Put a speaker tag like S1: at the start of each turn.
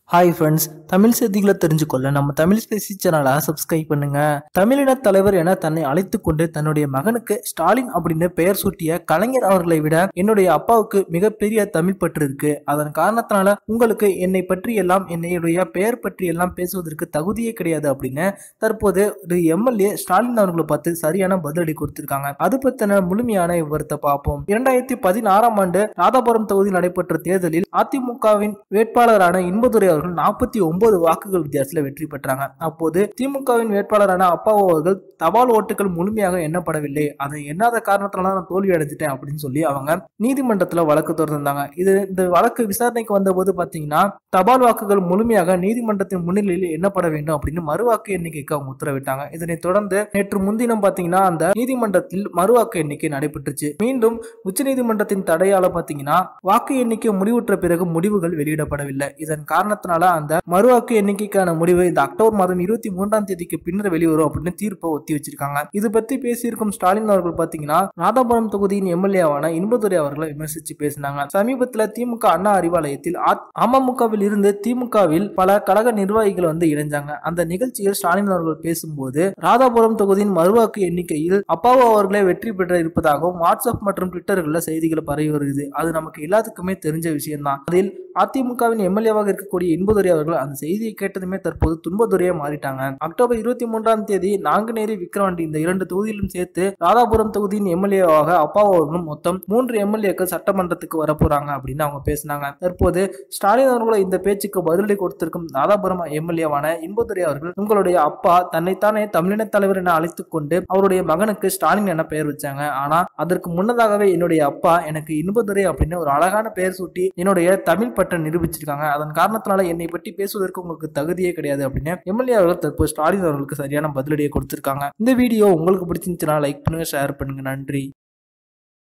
S1: hi friends Tamil செய்திகளை தெரிஞ்சுக்கொள்ள நம்ம Tamil Spacey சேனலை சப்ஸ்கிரைப் பண்ணுங்க தமிழின தலைவர் என தன்னை அழைத்து கொண்டு தன்னுடைய மகனுக்கு ஸ்டாலின் அப்படின்னு பெயர் சூட்டிய கலைஞர் அவர்களை விட என்னுடைய அப்பாவுக்கு மிகப்பெரிய தமிழ் பற்று இருக்கு அதன் காரணத்தினால உங்களுக்கு என்னை பற்றி எல்லாம் என்னுடைய பெயர் பற்றி எல்லாம் பேசுவதற்கு தகுதியே கிடையாது அப்படின்னு தற்போது ஒரு எம்எல்ஏ ஸ்டாலின் அவர்களை பார்த்து சரியான பதிலடி கொடுத்திருக்காங்க அது பத்தின முழுமையான விவரத்தை பார்ப்போம் இரண்டாயிரத்தி பதினாறாம் ஆண்டு ராதாபுரம் தொகுதியில் நடைபெற்ற தேர்தலில் அதிமுகவின் வேட்பாளரான இன்பதுரை அவர்கள் நாற்பத்தி ஒன்பது வாக்குகள் வித்தியாசத்தில் வெற்றி பெற்றாங்க அப்போது திமுகவின் வேட்பாளரான அப்பாவு அவர்கள் தபால் ஓட்டுகள் முழுமையாக எண்ணப்படவில்லை அதை எண்ணாத காரணத்தினால நான் தோல்வி அடைஞ்சிட்டேன் அப்படின்னு சொல்லி அவங்க நீதிமன்றத்துல வழக்கு தொடர்ந்தாங்க இது இந்த வழக்கு விசாரணைக்கு வந்தபோது பாத்தீங்கன்னா தபால் வாக்குகள் முழுமையாக நீதிமன்றத்தின் முன்னிலையில் எண்ணப்பட வேண்டும் அப்படின்னு மறுவாக்கு எண்ணிக்கைக்கு அவங்க உத்தரவிட்டாங்க இதனைத் தொடர்ந்து நேற்று முன்தினம் பாத்தீங்கன்னா அந்த நீதிமன்றத்தில் மறுவாக்கு எண்ணிக்கை நடைபெற்றுச்சு மீண்டும் உச்சநீதிமன்றத்தின் தடையால பாத்தீங்கன்னா வாக்கு எண்ணிக்கை முடிவுற்ற பிறகு முடிவுகள் வெளியிடப்படவில்லை இதன் காரணத்தினால அந்த மறுவாக்கு எண்ணிக்கைக்கான முடிவு இந்த அக்டோபர் மாதம் இருபத்தி மூன்றாம் தேதிக்கு பின்னர் வெளிவரும் அப்படின்னு தீர்ப்பை ஒத்தி வச்சிருக்காங்க இது பத்தி பேசியிருக்கும் ஸ்டாலின் அவர்கள் பாத்தீங்கன்னா ராதாபுரம் தொகுதியின் எம்எல்ஏவான இன்பதுரை அவர்களை விமர்சிச்சு பேசினாங்க சமீபத்துல திமுக அண்ணா அறிவாலயத்தில் அ- அமமுகவில் இருந்து திமுகவில் பல கழக நிர்வாகிகள் வந்து இணைஞ்சாங்க அந்த நிகழ்ச்சியில் ஸ்டாலின் அவர்கள் பேசும்போது ராதாபுரம் தொகுதியின் மறுவாக்கு எண்ணிக்கையில் அப்பாவு அவர்களே வெற்றி பெற்ற இருப்பதாகவும் வாட்ஸ்அப் மற்றும் ட்விட்டர்களில் செய்திகள் பரவி வருகிறது அது நமக்கு எல்லாத்துக்குமே தெரிஞ்ச விஷயம்தான் அதில் அதிமுகவின் எம்எல்ஏவாக இருக்கக்கூடிய இன்பதுரை அவர்கள் அந்த செய்தியை கேட்டதுமே தற்போது துன்பதுரையா மாறிட்டாங்க அக்டோபர் இருபத்தி மூன்றாம் தேதி நாங்குநேரி விக்கிரவாண்டி இந்த இரண்டு தொகுதியிலும் சேர்த்து ராதாபுரம் தொகுதியின் எம்எல்ஏவாக அப்பாவு அவர்களும் மொத்தம் மூன்று எம்எல்ஏக்கள் சட்டமன்றத்துக்கு வரப்போறாங்க அப்படின்னு அவங்க பேசினாங்க தற்போது ஸ்டாலின் அவர்களோட இந்த பேச்சுக்கு பதிலடி கொடுத்திருக்கும் ராதாபுரம் எம்எல்ஏவான இன்பதுரை அவர்கள் உங்களுடைய அப்பா தன்னைத்தானே தமிழின தலைவர் என அழைத்துக் கொண்டு அவருடைய மகனுக்கு ஸ்டாலின் என பெயர் வச்சாங்க ஆனா அதற்கு முன்னதாகவே என்னுடைய அப்பா எனக்கு இன்பதுரை அப்படின்னு ஒரு அழகான பெயர் சூட்டி என்னுடைய தமிழ் பற்றை நிரூபிச்சிருக்காங்க அதன் காரணத்தினால என்னை பற்றி பேசுவதற்கு உங்களுக்கு தகுதியே கிடையாது அப்படின்னு எம்எல்ஏ அவர்கள் தற்போது ஸ்டாலின் அவர்களுக்கு சரியான பதிலடியை கொடுத்திருக்காங்க இந்த வீடியோ உங்களுக்கு பிடிச்சிருந்துச்சுன்னா லைக் பண்ணுங்க ஷேர் பண்ணுங்க நன்றி